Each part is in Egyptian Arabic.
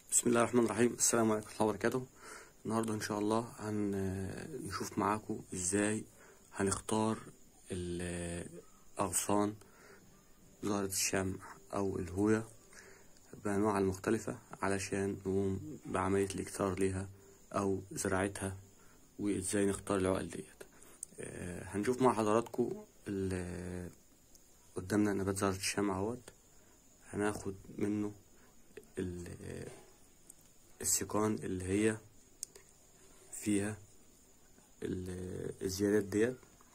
بسم الله الرحمن الرحيم السلام عليكم ورحمة الله وبركاته النهاردة إن شاء الله هنشوف معاكم إزاي هنختار الأغصان زهرة الشمع أو الهوية بأنواعها المختلفة علشان نقوم بعملية الإكثار ليها أو زراعتها وإزاي نختار العقل ديت آه، هنشوف مع حضراتكم ال- قدامنا نبات زهرة الشمع اهوت هناخد منه ال- السيقان اللي هي فيها ال- الزيادات ديت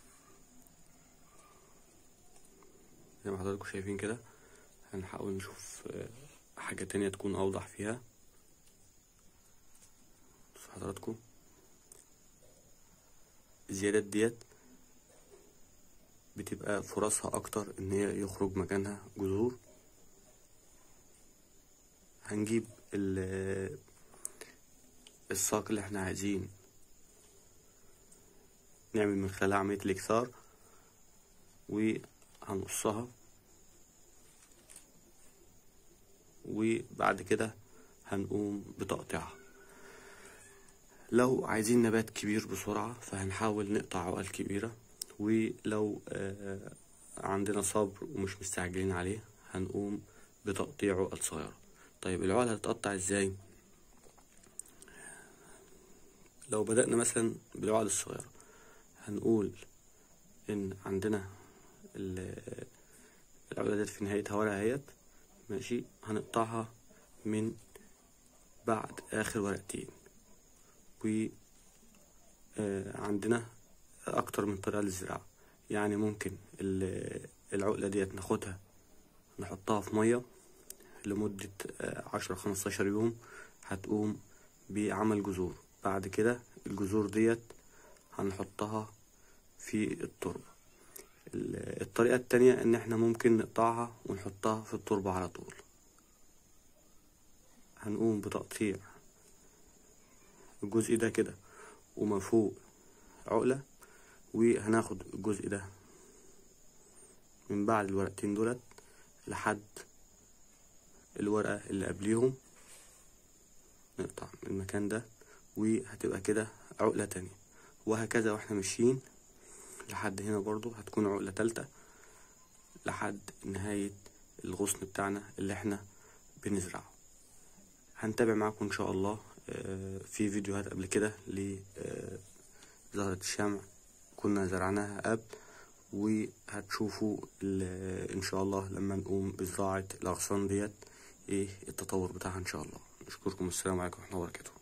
زي ما حضراتكم شايفين كده هنحاول نشوف آه، حاجة تانية تكون أوضح فيها بصوا حضراتكم الزيادات ديت بتبقى فرصها أكتر إن هي يخرج مكانها جذور هنجيب ال- الساق اللي احنا عايزين نعمل من خلالها عملية الإكثار وهنقصها وبعد كده هنقوم بتقطيعها لو عايزين نبات كبير بسرعة فهنحاول نقطع عقل كبيرة ولو آه، عندنا صبر ومش مستعجلين عليه هنقوم بتقطيع عقل صغيرة طيب العقل هتتقطع ازاي لو بدأنا مثلا بالعقل الصغيرة هنقول ان عندنا ال- العقلة ديت في نهايتها ورقة اهيت ماشي هنقطعها من بعد اخر ورقتين و آه، عندنا اكتر من طريقة للزراعة يعني ممكن ال- العقلة ديت ناخدها نحطها في مية لمدة عشرة خمستاشر يوم هتقوم بعمل جذور بعد كده الجذور ديت هنحطها في التربة ال- الطريقة التانية ان احنا ممكن نقطعها ونحطها في التربة على طول هنقوم بتقطيع الجزء ده كده وما فوق عقلة وهناخد الجزء ده من بعد الورقتين دولت لحد الورقة اللي قبليهم نقطع من المكان ده وهتبقى كده عقلة تانية وهكذا واحنا ماشيين لحد هنا برضو هتكون عقلة تالتة لحد نهاية الغصن بتاعنا اللي احنا بنزرعه هنتابع معاكم ان شاء الله آه، في فيديوهات قبل كده لزهرة الشمع كنا زرعناها قبل وهتشوفوا ال- ان شاء الله لما نقوم بزراعة الاغصان ديت ايه التطور بتاعها ان شاء الله نشكركم السلام عليكم ورحمة الله وبركاته